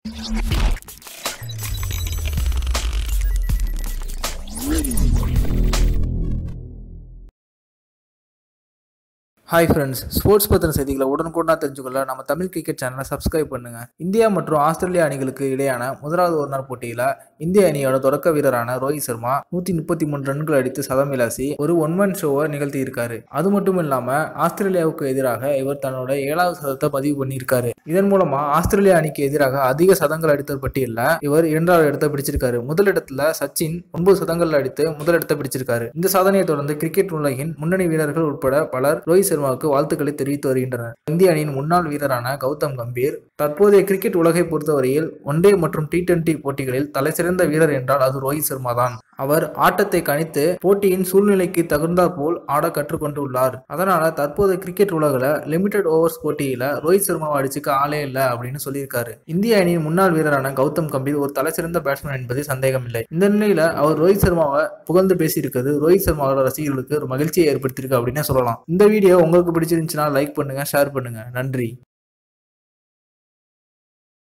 hi friends sports பற்றின செய்திகளை உடனுக்குடனா தெரிஞ்சுக்கொள்ள நம்ம தமிழ் கிரிக்கெட் சேனலை சப்ஸ்கிரைப் பண்ணுங்க இந்தியா மற்றும் ஆஸ்திரேலியா அணிகளுக்கு இடையான முதலாவது ஒருநாள் போட்டியில் இந்திய அணியோட தொடக்க வீரரான ரோஹித் சர்மா நூற்றி முப்பத்தி மூணு ரன்கள் அடித்து சதம் விளாசி ஒரு ஒன்மன் ஷோவை நிகழ்த்தி இருக்காரு அது மட்டும் இல்லாமல் ஆஸ்திரேலியாவுக்கு எதிராக இவர் தன்னோட ஏழாவது சதத்தை பதிவு பண்ணியிருக்காரு இதன் மூலமா ஆஸ்திரேலியா அணிக்கு எதிராக அதிக சதங்கள் அடித்த பட்டியலில் இவர் இரண்டாவது இடத்தை பிடிச்சிருக்காரு முதலிடத்துல சச்சின் ஒன்பது சதங்கள் அடித்து முதலிடத்தை பிடிச்சிருக்காரு இந்த சாதனையை தொடர்ந்து கிரிக்கெட் உலகின் முன்னணி வீரர்கள் உட்பட பலர் ரோஹித் சர்மாவுக்கு வாழ்த்துக்களை தெரிவித்து வருகின்றனர் இந்திய அணியின் முன்னாள் வீரரான கௌதம் கம்பீர் தற்போதைய கிரிக்கெட் உலகை பொறுத்தவரையில் ஒன்டே மற்றும் டி டுவெண்டி போட்டிகளில் தலைசிறந்த வீரர் என்றால் அது ரோஹித் சர்மா தான் அவர் ஆட்டத்தை கணித்து போட்டியின் சூழ்நிலைக்கு தகுந்தாற் போல் ஆட கற்றுக்கொண்டுள்ளார் அதனால தற்போதைய கிரிக்கெட் உலகில் லிமிடெட் ஓவர்ஸ் போட்டியில ரோஹித் சர்மாவை அடிச்சுக்க ஆளே இல்லை அப்படின்னு சொல்லியிருக்காரு இந்திய அணியின் முன்னாள் வீரரான கௌதம் கம்பீர் ஒரு தலைசிறந்த பேட்ஸ்மேன் என்பது சந்தேகமில்லை இந்த நிலையில அவர் ரோஹித் சர்மாவை புகழ்ந்து பேசியிருக்கிறது ரோஹித் சர்மாவோட ரசிகர்களுக்கு ஒரு மகிழ்ச்சியை ஏற்படுத்தியிருக்கு அப்படின்னு சொல்லலாம் இந்த வீடியோ உங்களுக்கு பிடிச்சிருந்துச்சுன்னா லைக் பண்ணுங்க ஷேர் பண்ணுங்க நன்றி